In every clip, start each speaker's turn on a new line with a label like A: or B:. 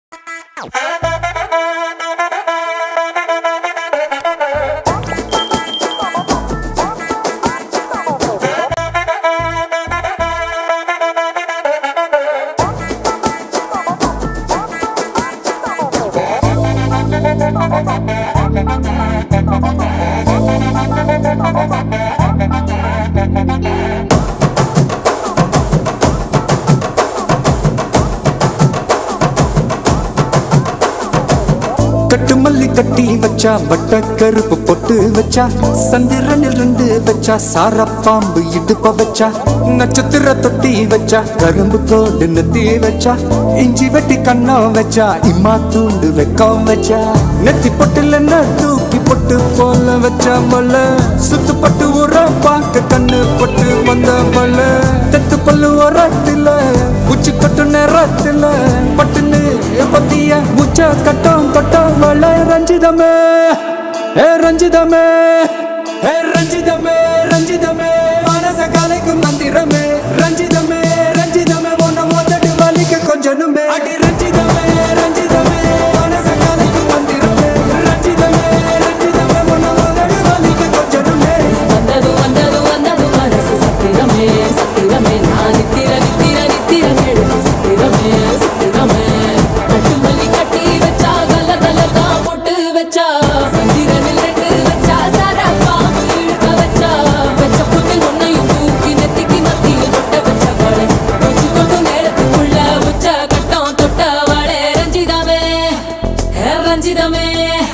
A: கட்டு மல்லி கட்டி வச்சா வட்ட கருப்பு பொட்டு வச்சா சந்திரனில் இருந்து வச்சா சார பாம்பு இடுப்ப வச்சா நட்சத்திர தொட்டி வச்சா கரும்பு கோடு நெத்தி வச்சா இஞ்சி வெட்டி கண்ணம் வச்சா இம்மா தூண்டு வெக்கம் வச்சா நெத்தி பொட்டுல தூக்கி பொட்டு போல வச்சா மல்ல சுத்து பட்டு உர பார்க்க கண்ணு பொட்டு வந்த மல்ல தெத்து பல்லு உரத்துல உச்சி கொட்டு நேரத்துல பட்டுன்னு பத்திய உச்ச கட்டம் தொட்டம் வள ரஞ்சிதமே ஏ ரஞ்சிதமே ஏ ரஞ்சிதமே ரஞ்சிதமே மனச கலைக்கும் மந்திரமே ரஞ்சிதமே ரஞ்சிதமே உன்னை மோதட்டு வலிக்க கொஞ்சனுமே அடி ரஞ்சிதமே ரஞ்சிதமே மனச கலைக்கும் மந்திரமே ரஞ்சிதமே ரஞ்சிதமே உன்னை மோதட்டு வலிக்க கொஞ்சனுமே
B: வந்தது வந்தது வந்தது மனசு சத்திரமே சத்திரமே நான் நித்திர நித்திர நித்திர கேடு சத்திரமே சத்திரமே கட்டு மல்லி கட்டி வச்சா கல்ல கல்ல தான் போட்டு வச்சா சந்திரனில் ரெண்டு வச்சா சாரா பாம்பு இழுக்க வச்சா வச்ச புட்டு ஒன்னையும் தூக்கி நெத்திக்கு மத்தியில் தொட்ட வச்ச வாழை வச்சு கொண்டு நேரத்துக்குள்ள உச்ச கட்டம் தொட்ட வாழை ரஞ்சிதமே ஹே ரஞ்சிதமே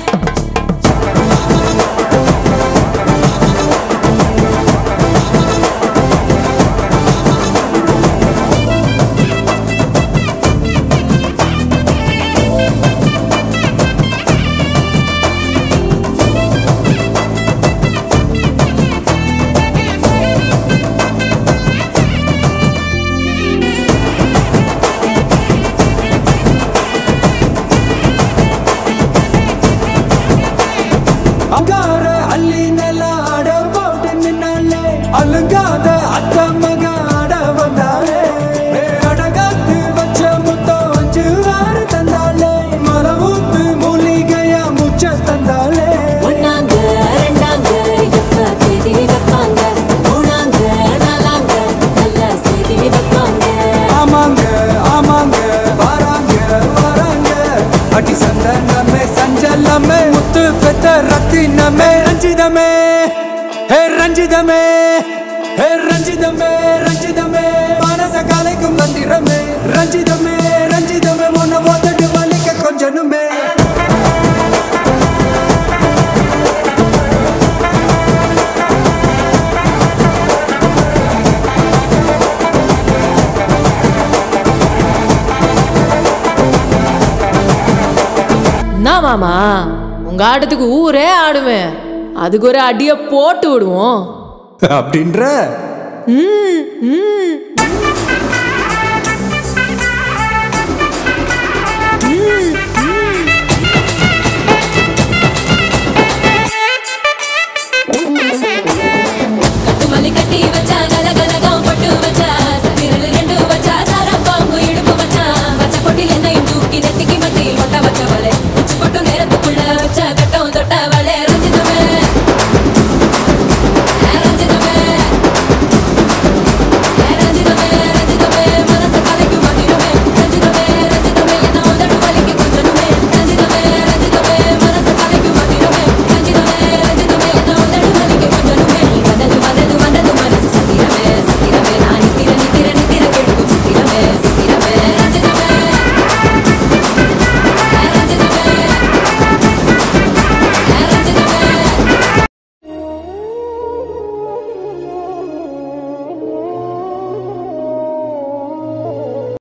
A: அங்கார அள்ளி நில ஆட போட்டு நின்னாலே அலங்காத அத்த மக ஆட வந்தாலே ஏ அடகாத்து வச்ச முத்தம் அஞ்சு ஆறு தந்தாலே மரவூத்து மூலிகையா முச்ச தந்தாலே
B: ஒன்னாங்க ரெண்டாங்க எப்ப தேதி வைப்பாங்க மூணாங்க நாலாங்க நல்ல செய்தி வைப்பாங்க
A: ஆமாங்க ஆமாங்க வராங்க வராங்க அடி சந்தனமே சஞ்சலமே முத்து பெத்த ரத்தினமே ரஞ்சிதமே ஹே ரஞ்சிதமே ஹே ரஞ்சிதமே ரஞ்சிதமே மனச கலைக்கும் மந்திரமே ரஞ்சிதமே ரஞ்சிதமே உன்னை ஓதட்டு வலிக்க கொஞ்சனுமே
B: என்ன மாமா உங்க ஆட்டத்துக்கு ஊரே ஆடுவேன் அதுக்கு ஒரு அடிய போட்டு விடுவோம்
A: அப்படின்ற
B: ம் ம்